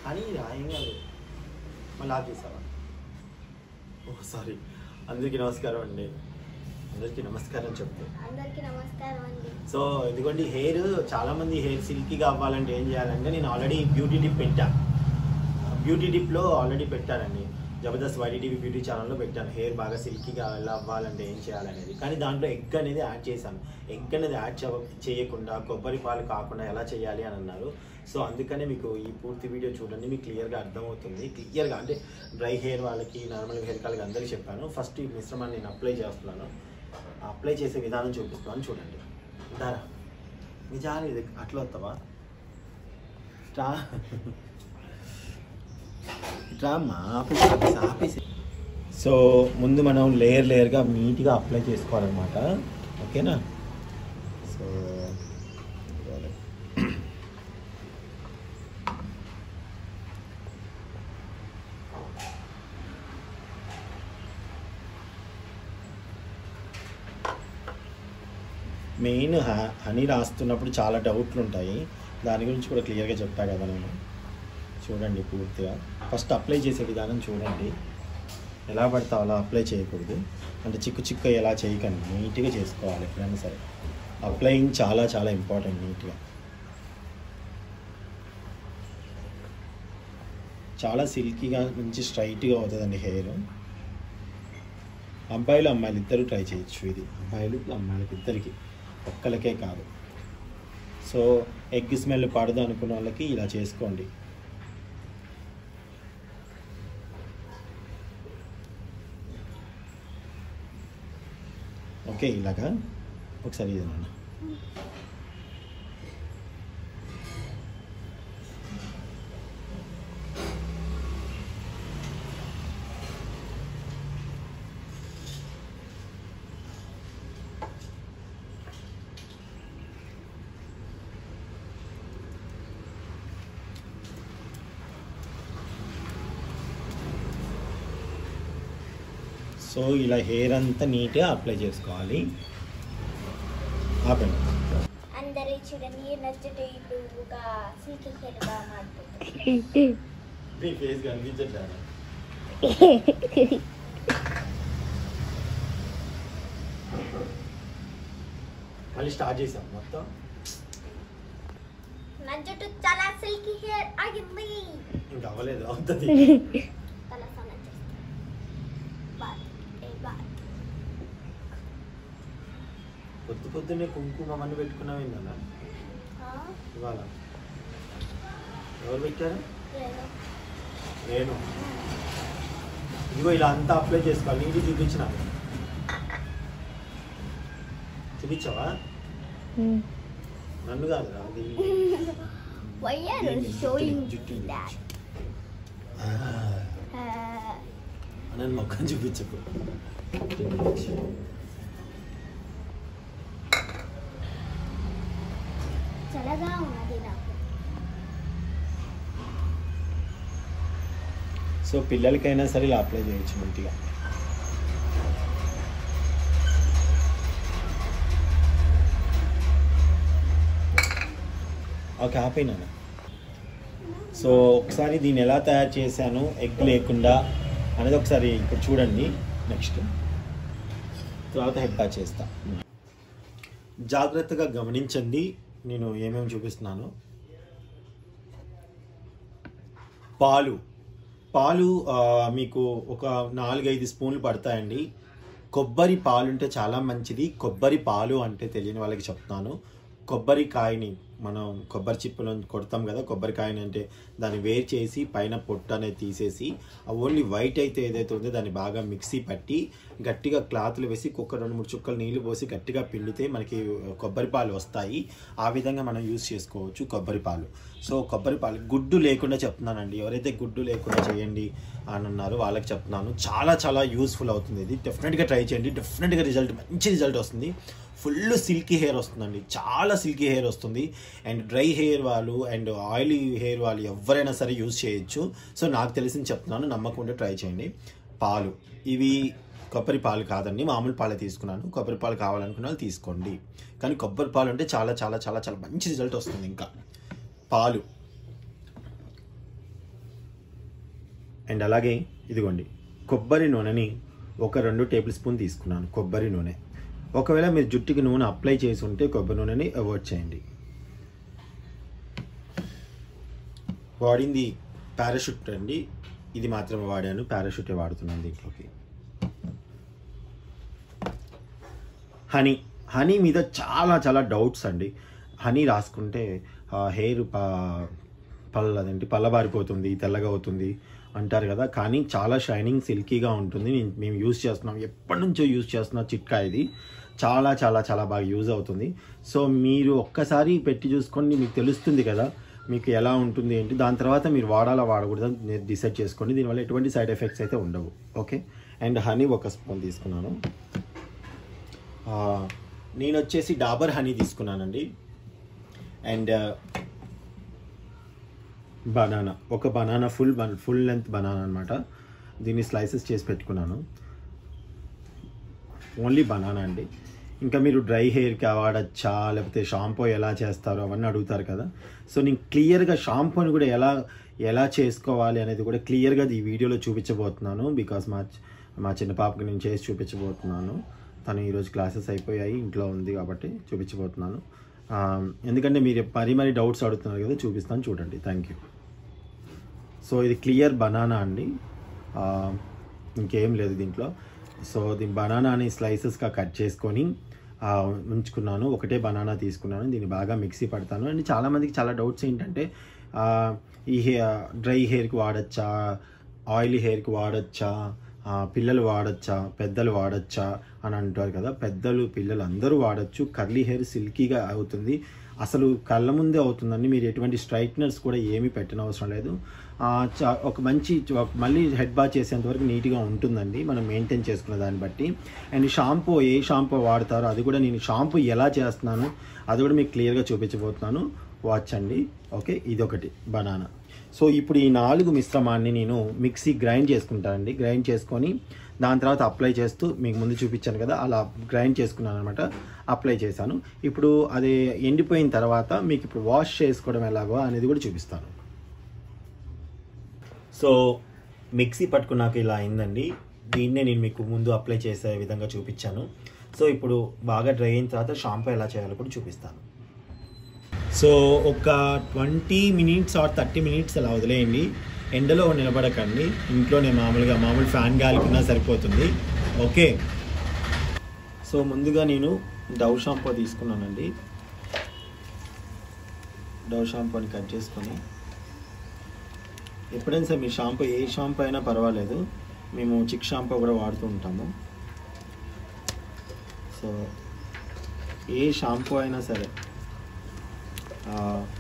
అని ఏం కాదు మళ్ళీ ఆఫ్ చేసావా ఓ సారీ అందరికీ నమస్కారం అండి అందరికీ నమస్కారం చెప్తే అందరికీ నమస్కారం అండి సో ఇదిగోండి హెయిర్ చాలా మంది హెయిర్ సిల్కీగా అవ్వాలంటే ఏం చేయాలంటే నేను ఆల్రెడీ బ్యూటీ టిప్ పెట్టా బ్యూటీ టిప్లో ఆల్రెడీ పెట్టానండి జబర్దస్త్ వైడి టీవీ బ్యూటీ ఛానల్లో పెట్టాను హెయిర్ బాగా సిల్కీగా ఎలా అవ్వాలంటే ఏం చేయాలనేది కానీ దాంట్లో ఎగ్ అనేది యాడ్ చేశాను ఎగ్ అనేది యాడ్ చవ చేయకుండా కొబ్బరి పాలు కాకుండా ఎలా చేయాలి అని అన్నారు సో అందుకనే మీకు ఈ పూర్తి వీడియో చూడండి మీకు క్లియర్గా అర్థమవుతుంది క్లియర్గా అంటే డ్రై హెయిర్ వాళ్ళకి నార్మల్ హెయిర్ వాళ్ళకి అందరికీ చెప్పాను ఫస్ట్ ఈ మిశ్రమాన్ని నేను అప్లై చేస్తున్నాను అప్లై చేసే విధానం చూపిస్తున్నాను చూడండి దారా మీ జాలి ఇది అట్లా వస్తావా స్టా డ్రామా ఆపేసి ఆపేసి ఆపేసి సో ముందు మనం లేయర్ లేయర్గా నీట్గా అప్లై చేసుకోవాలన్నమాట ఓకేనా సో మెయిన్ హనీ రాస్తున్నప్పుడు చాలా డౌట్లు ఉంటాయి దాని గురించి కూడా క్లియర్గా చెప్పా కదా నేను చూడండి పూర్తిగా ఫస్ట్ అప్లై చేసే విధానం చూడండి ఎలా పడితే అలా అప్లై చేయకూడదు అంటే చిక్కు చిక్కు ఎలా చేయకండి నీట్గా చేసుకోవాలి ఎప్పుడైనా సరే అప్లయింగ్ చాలా చాలా ఇంపార్టెంట్ నీట్గా చాలా సిల్కీగా మంచి స్ట్రైట్గా అవుతుందండి హెయిర్ అబ్బాయిలు అమ్మాయిలు ఇద్దరు ట్రై చేయొచ్చు ఇది అబ్బాయిలు అమ్మాయిలకి ఇద్దరికి ఒక్కలకే కాదు సో ఎగ్ స్మెల్ పడదు అనుకున్న వాళ్ళకి ఇలా చేసుకోండి ఓకే ఇలాగా ఒకసారి ఇది నాన్న సో ఇలా హెయిర్ అంతా నీట్గా అప్లై చేసుకోవాలి ఆపండి అందరి చూడండి నచ్చట ఇటుగా సిల్క్ హెయిర్గా మారుతుంది మీ ఫేస్ కనిపించట్లేదు మళ్ళీ స్టార్ట్ చేసాం మొత్తం నా జుట్టు చాలా సిల్కీ హెయిర్ ఆగింది ఇంకా అవ్వలేదు అవుతుంది తల స్నానం చేస్తా బాయ్ ఏ బాయ్ పొద్దు పొద్దున్నే కుంకుమ అవన్నీ పెట్టుకున్నావు ఏందన్నా ఇవాళ ఎవరు పెట్టారు నేను ఇదిగో ఇలా అంతా అప్లై చేసుకోవాలి నీటి చూపించిన చూపించావా నన్ను కాదురా అది వై ఆర్ దీన్ని షోయింగ్ జుట్టు దట్ ఆ, నన్ను మొక్కని చూపించకు చూపించు. చల్లగా ఉన్నది నాకు సో పిల్లలకైనా సరే ఇలా అప్లై చేయొచ్చు మంచిగా ఓకే ఆపేనా సో ఒకసారి దీన్ని ఎలా తయారు చేశాను ఎగ్ లేకుండా అనేది ఒకసారి ఇప్పుడు చూడండి నెక్స్ట్ తర్వాత హెడ్ ప్యాచ్ చేస్తా జాగ్రత్తగా గమనించండి నేను ఏమేమి చూపిస్తున్నాను పాలు పాలు ఆ, మీకు ఒక నాలుగైదు స్పూన్లు పడతాయండి కొబ్బరి పాలు ఉంటే చాలా మంచిది కొబ్బరి పాలు అంటే తెలియని వాళ్ళకి చెప్తున్నాను కొబ్బరికాయని మనం కొబ్బరి చిప్పలో కొడతాం కదా కొబ్బరికాయని అంటే దాన్ని వేరు చేసి పైన పొట్టు అనేది తీసేసి ఆ ఓన్లీ వైట్ అయితే ఏదైతే ఉందో దాన్ని బాగా మిక్సీ పట్టి గట్టిగా క్లాత్లు వేసి కుక్క రెండు మూడు చుక్కలు నీళ్లు పోసి గట్టిగా పిండితే మనకి కొబ్బరి పాలు వస్తాయి ఆ విధంగా మనం యూస్ చేసుకోవచ్చు కొబ్బరి పాలు సో కొబ్బరి పాలు గుడ్డు లేకుండా చెప్తున్నానండి ఎవరైతే గుడ్డు లేకుండా చేయండి అని అన్నారో వాళ్ళకి చెప్తున్నాను చాలా చాలా యూస్ఫుల్ అవుతుంది ఇది డెఫినెట్గా ట్రై చేయండి డెఫినెట్గా రిజల్ట్ మంచి రిజల్ట్ వస్తుంది ఫుల్ సిల్కీ హెయిర్ వస్తుందండి చాలా సిల్కీ హెయిర్ వస్తుంది అండ్ డ్రై హెయిర్ వాళ్ళు అండ్ ఆయిలీ హెయిర్ వాళ్ళు ఎవరైనా సరే యూజ్ చేయొచ్చు సో నాకు తెలిసింది చెప్తున్నాను నమ్మకం ఉంటే ట్రై చేయండి పాలు ఇవి కొబ్బరి పాలు కాదండి మామూలు పాలే తీసుకున్నాను కొబ్బరి పాలు కావాలనుకున్న వాళ్ళు తీసుకోండి కానీ కొబ్బరి పాలు అంటే చాలా చాలా చాలా చాలా మంచి రిజల్ట్ వస్తుంది ఇంకా పాలు అండ్ అలాగే ఇదిగోండి కొబ్బరి నూనెని ఒక రెండు టేబుల్ స్పూన్ తీసుకున్నాను కొబ్బరి నూనె ఒకవేళ మీరు జుట్టుకి నూనె అప్లై చేసి ఉంటే కొబ్బరి నూనెని అవాయిడ్ చేయండి వాడింది పారాషూట్ అండి ఇది మాత్రమే వాడాను పారాషూటే వాడుతున్నాను దీంట్లోకి హనీ హనీ మీద చాలా చాలా డౌట్స్ అండి హనీ రాసుకుంటే హెయిర్ పళ్ళ అదేంటి పల్లబారిపోతుంది తెల్లగా అవుతుంది అంటారు కదా కానీ చాలా షైనింగ్ సిల్కీగా ఉంటుంది నేను- మేము యూజ్ చేస్తున్నాం ఎప్పటి నుంచో యూజ్ చేస్తున్న చిట్కా ఇది చాలా చాలా చాలా బాగా యూజ్ అవుతుంది సో మీరు ఒక్కసారి పెట్టి చూసుకోండి మీకు తెలుస్తుంది కదా మీకు ఎలా ఉంటుంది ఏంటి దాని తర్వాత మీరు వాడాలా వాడకూడదు అని డిసైడ్ చేసుకోండి దీనివల్ల ఎటువంటి సైడ్ ఎఫెక్ట్స్ అయితే ఉండవు ఓకే అండ్ హనీ ఒక స్పూన్ తీసుకున్నాను ఆ, నేను వచ్చేసి డాబర్ హనీ తీసుకున్నానండి అండ్ బనానా ఒక banana full full length banana అనమాట దీన్ని స్లైసెస్ చేసి పెట్టుకున్నాను ఓన్లీ బనానా అండి ఇంకా మీరు డ్రై హెయిర్కి వాడచ్చా లేకపోతే షాంపూ ఎలా చేస్తారో అవన్నీ అడుగుతారు కదా సో నేను క్లియర్గా షాంపూని కూడా ఎలా ఎలా చేసుకోవాలి అనేది కూడా క్లియర్గా ఈ వీడియోలో చూపించబోతున్నాను బికాస్ మా చి- మా చిన్న పాపకి నేను చేసి చూపించబోతున్నాను తను ఈరోజు క్లాసెస్ అయిపోయాయి ఇంట్లో ఉంది కాబట్టి చూపించబోతున్నాను ఆ, ఎందుకంటే మీరు మరీ మరీ డౌట్స్ అడుగుతున్నారు కదా చూపిస్తాను చూడండి థ్యాంక్ యూ సో ఇది క్లియర్ బనానా అండి ఆ, ఇంకేం లేదు దీంట్లో సో దీని బనానాని స్లైసెస్గా కట్ చేసుకొని ఆ, ఉంచుకున్నాను ఒకటే బనానా తీసుకున్నాను దీన్ని బాగా మిక్సీ పడతాను అండ్ చాలామందికి చాలా డౌట్స్ ఏంటంటే ఆ, ఈ హే డ్రై హెయిర్కి వాడచ్చా ఆయిలీ హెయిర్కి వాడచ్చా ఆ, పిల్లలు వాడచ్చా పెద్దలు వాడచ్చా అని అంటారు కదా పెద్దలు పిల్లలు అందరూ వాడచ్చు కర్లీ హెయిర్ సిల్కీగా అవుతుంది అసలు కళ్ళ ముందే అవుతుందండి మీరు ఎటువంటి స్ట్రైట్నర్స్ కూడా ఏమీ పెట్టనవసరం లేదు ఆ, చా- ఒక మంచి ఒక- మళ్ళీ హెడ్ బాత్ చేసేంత వరకు నీట్గా ఉంటుందండి మనం మెయింటైన్ చేసుకున్న దాన్ని బట్టి అండ్ షాంపూ ఏ షాంపూ వాడతారో అది కూడా నేను షాంపూ ఎలా చేస్తున్నాను అది కూడా మీకు క్లియర్గా చూపించబోతున్నాను వాచ్ అండి ఓకే ఇదొకటి బనానా సో ఇప్పుడు ఈ నాలుగు మిశ్రమాన్ని నేను మిక్సీ గ్రైండ్ చేసుకుంటానండి గ్రైండ్ చేసుకొని దాని తర్వాత అప్లై చేస్తూ మీకు ముందు చూపించాను కదా అలా గ్రైండ్ చేసుకున్నాను అనమాట అప్లై చేశాను ఇప్పుడు అది ఎండిపోయిన తర్వాత మీకు ఇప్పుడు వాష్ చేసుకోవడం ఎలాగో అనేది కూడా చూపిస్తాను సో మిక్సీ పట్టుకున్నాక ఇలా అయిందండి దీన్నే నేను మీకు ముందు అప్లై చేసే విధంగా చూపించాను సో ఇప్పుడు బాగా డ్రై అయిన తర్వాత షాంపూ ఎలా చేయాలో కూడా చూపిస్తాను సో ఒక twenty minutes or thirty minutes అలా వదిలేయండి ఎండలో నిలబడకండి ఇంట్లోనే మామూలుగా మామూలు ఫ్యాన్ గాలికున్నా సరిపోతుంది ఓకే సో ముందుగా నేను డవ్ షాంపూ తీసుకున్నానండి డవ్ షాంపూని కట్ చేసుకొని ఎప్పుడైనా సరే మీ షాంపూ ఏ షాంపూ అయినా పర్వాలేదు మేము చిక్ షాంపూ కూడా వాడుతూ ఉంటాము సో ఏ షాంపూ అయినా సరే ఆ,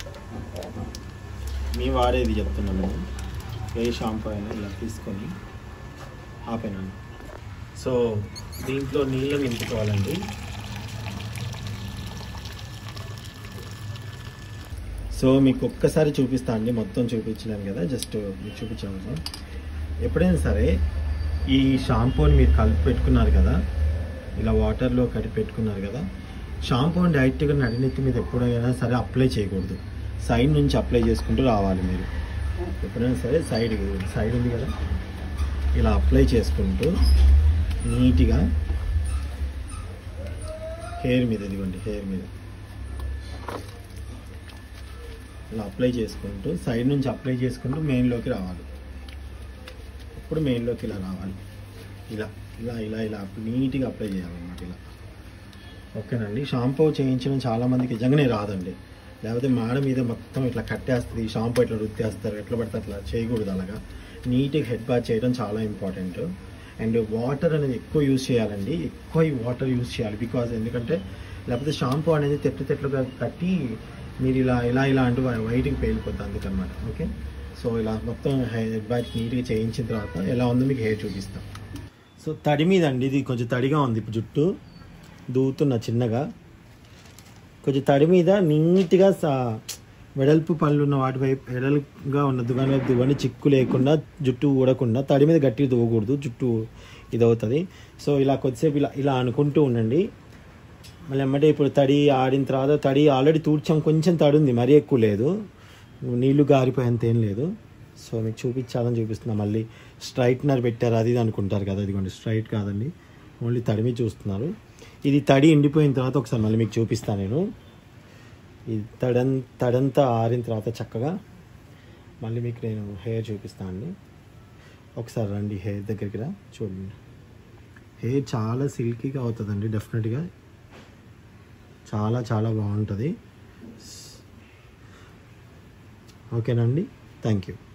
మేము వాడేది చెప్తున్నాను నేను ఏ షాంపూ అయినా ఇలా తీసుకొని ఆపేనాను సో దీంట్లో నీళ్ళు నింపుకోవాలండి సో మీకు ఒక్కసారి చూపిస్తా అండి మొత్తం చూపించలేను కదా జస్ట్ మీకు చూపించాను సార్ ఎప్పుడైనా సరే ఈ షాంపూని మీరు కలిపి పెట్టుకున్నారు కదా ఇలా వాటర్లో కలిపి పెట్టుకున్నారు కదా షాంపూని డైరెక్ట్గా నడినెత్తి మీద ఎప్పుడైనా సరే అప్లై చేయకూడదు సైడ్ నుంచి అప్లై చేసుకుంటూ రావాలి మీరు ఎప్పుడైనా సరే సైడ్ సైడ్ ఉంది కదా ఇలా అప్లై చేసుకుంటూ నీట్గా హెయిర్ మీద ఇదిగోండి హెయిర్ మీద ఇలా అప్లై చేసుకుంటూ సైడ్ నుంచి అప్లై చేసుకుంటూ మెయిన్లోకి రావాలి ఇప్పుడు మెయిన్లోకి ఇలా రావాలి ఇలా ఇలా ఇలా ఇలా నీట్గా అప్లై చేయాలన్నమాట ఇలా ఓకేనండి షాంపూ చేయించడం చాలా మందికి నిజంగానే రాదండి లేకపోతే మాడ మీద మొత్తం ఇట్లా కట్టేస్తుంది షాంపూ ఇట్లా రుద్దేస్తారు ఎట్లా పడితే అట్లా చేయకూడదు అలాగా నీట్గా హెడ్ బాత్ చేయడం చాలా ఇంపార్టెంట్ అండ్ వాటర్ అనేది ఎక్కువ యూజ్ చేయాలండి ఎక్కువ ఈ వాటర్ యూజ్ చేయాలి బికాజ్ ఎందుకంటే లేకపోతే షాంపూ అనేది తెట్లు తెట్లుగా కట్టి మీరు ఇలా ఇలా ఇలా అంటూ వైట్కి పేలిపోతుంది అందుకనమాట ఓకే సో ఇలా మొత్తం హెడ్ బాత్ నీట్గా చేయించిన తర్వాత ఎలా ఉందో మీకు హెయిర్ చూపిస్తాం సో తడి మీద అండి ఇది కొంచెం తడిగా ఉంది ఇప్పుడు జుట్టు దూతున్న చిన్నగా కొంచెం తడి మీద నీట్గా సా వెడల్పు పళ్ళు ఉన్న వాటి వైపు వెడల్పుగా ఉన్న దువ్వని వైపు దువ్వండి చిక్కు లేకుండా జుట్టు ఊడకుండా తడి మీద గట్టిగా దువ్వకూడదు జుట్టు ఇదవుతుంది సో ఇలా కొద్దిసేపు ఇలా ఇలా అనుకుంటూ ఉండండి మళ్ళీ ఎమ్మటే ఇప్పుడు తడి ఆడిన తర్వాత తడి ఆల్రెడీ తూడ్చాం కొంచెం తడి ఉంది మరీ ఎక్కువ లేదు నీళ్లు గారిపోయేంత ఏం లేదు సో మీకు చూపించాలని చూపిస్తున్నా మళ్ళీ స్ట్రైట్నర్ పెట్టారు అది ఇది అనుకుంటారు కదా ఇదిగోండి స్ట్రైట్ కాదండి ఓన్లీ తడిమి చూస్తున్నారు ఇది తడి ఎండిపోయిన తర్వాత ఒకసారి మళ్ళీ మీకు చూపిస్తాను నేను ఇది తడం తడంతా ఆరిన తర్వాత చక్కగా మళ్ళీ మీకు నేను హెయిర్ చూపిస్తాను అండి ఒకసారి రండి హెయిర్ దగ్గరికి రా చూడండి హెయిర్ చాలా సిల్కీగా అవుతుందండి డెఫినెట్గా చాలా చాలా బాగుంటుంది ఓకేనండి థ్యాంక్ యూ